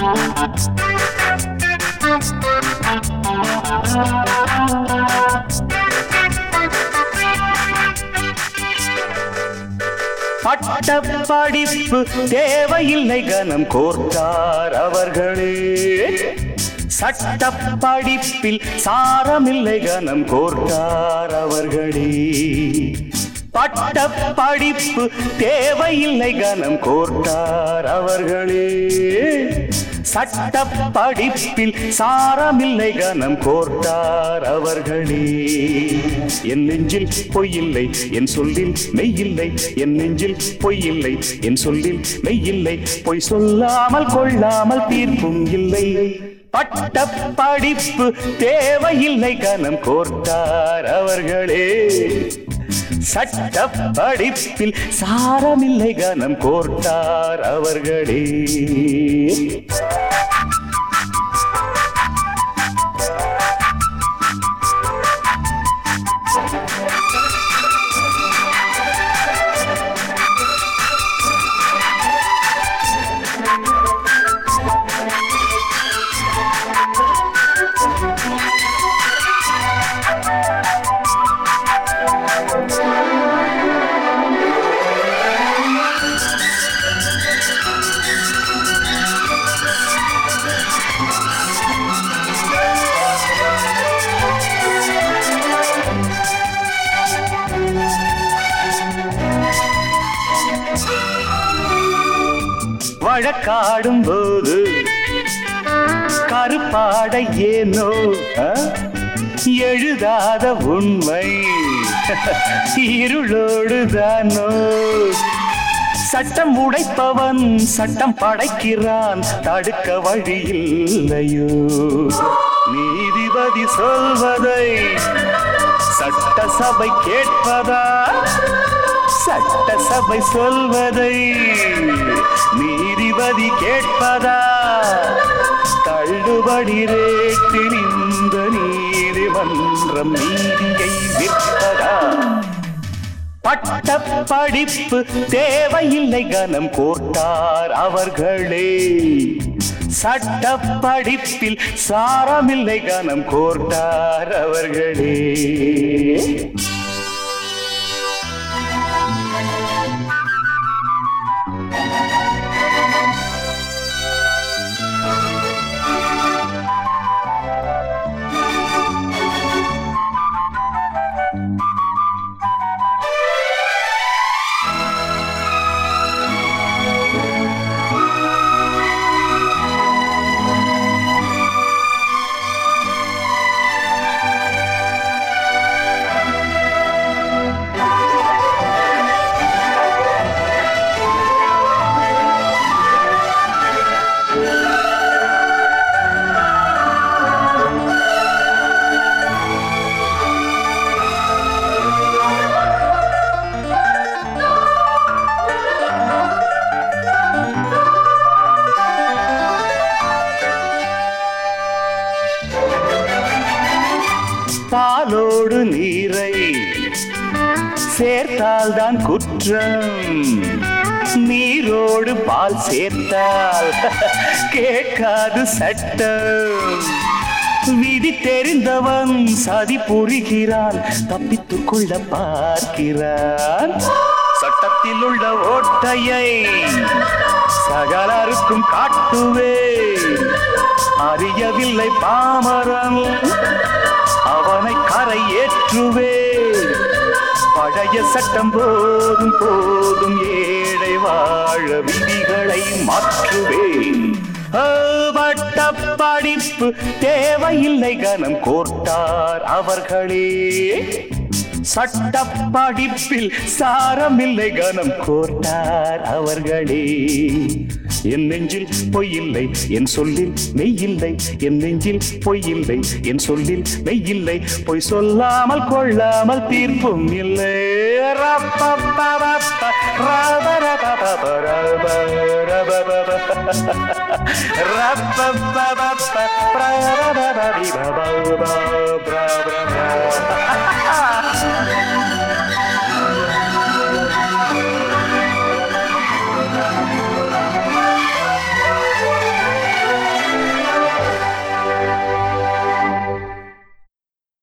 பட்ட படிப்பு தேவையில்லை கனம் கோர்த்தார் அவர்களே சட்ட படிப்பில் சாரமில்லை கனம் கோர்த்தார் அவர்களே பட்ட படிப்பு தேவையில்லை கனம் கோர்த்தார் அவர்களே சட்ட படிப்பில் சாரமில்லை கனம் கோர்த்தார் அவர்களே என் நெஞ்சில் பொய்யில்லை என் சொல்லில் மெய்யில்லை என் நெஞ்சில் பொய்யில்லை என் சொல்லில் மெய்யில்லை பொய் சொல்லாமல் கொள்ளாமல் தீர்ப்பும் இல்லை பட்ட படிப்பு தேவையில்லை கனம் கோர்த்தார் அவர்களே சட்ட படிப்பில் சாரமில்லை கனம் கோர்த்தார் அவர்களே வழக்காடும் போது கருப்பாட ஏனோ ஆ? எழுதாத உண்மை இருளோடுதானோ சட்டம் உடைப்பவன் சட்டம் படைக்கிறான் தடுக்க வழியில்லையோ நீதிபதி சொல்வதை சட்டசபை கேட்பதா சட்டசபை சொல்வதை நீதிபதி கேட்பதா தள்ளுபடி ரேட்டில் இந்த நீதிமன்றம் நீதியை விற்பதா பட்ட படிப்பு தேவையில்லை கனம் கோர்த்தார் அவர்களே சட்ட படிப்பில் சாரமில்லை கனம் கோர்த்தார் அவர்களே பாலோடு நீரை சேர்த்தால்தான் குற்றம் நீரோடு பால் சேர்த்தால் கேட்காது சட்டம் விதி தெரிந்தவன் சதி புரிகிறான் தப்பித்துக் கொள்ள பார்க்கிறான் சட்டத்தில் உள்ள ஓட்டையை சகலருக்கும் காட்டுவேன் அறியவில்லை பாமரன் அவனை கரை ஏற்றுவேன் பழைய சட்டம் போதும் போதும் ஏழை வாழ விதிகளை மாற்றுவேன் ஆ, பட்ட படிப்பு தேவையில்லை கனம் கோர்த்தார் அவர்களே சட்ட படிப்பில் சாரமில்லை கனம் கோர்த்தார் அவர்களே என் நெஞ்சில் பொய்யில்லை என் சொல்லில் மெய்யில்லை என் நெஞ்சில் பொய்யில்லை என் சொல்லில் மெய்யில்லை பொய் சொல்லாமல் கொள்ளாமல் தீர்ப்பும் இல்லை ரப்பப்பரப்ப, ரபரபபப, ரபரபபப. ரப்பப்பரப்ப, பிரபரபபிபபப, பிரபரப.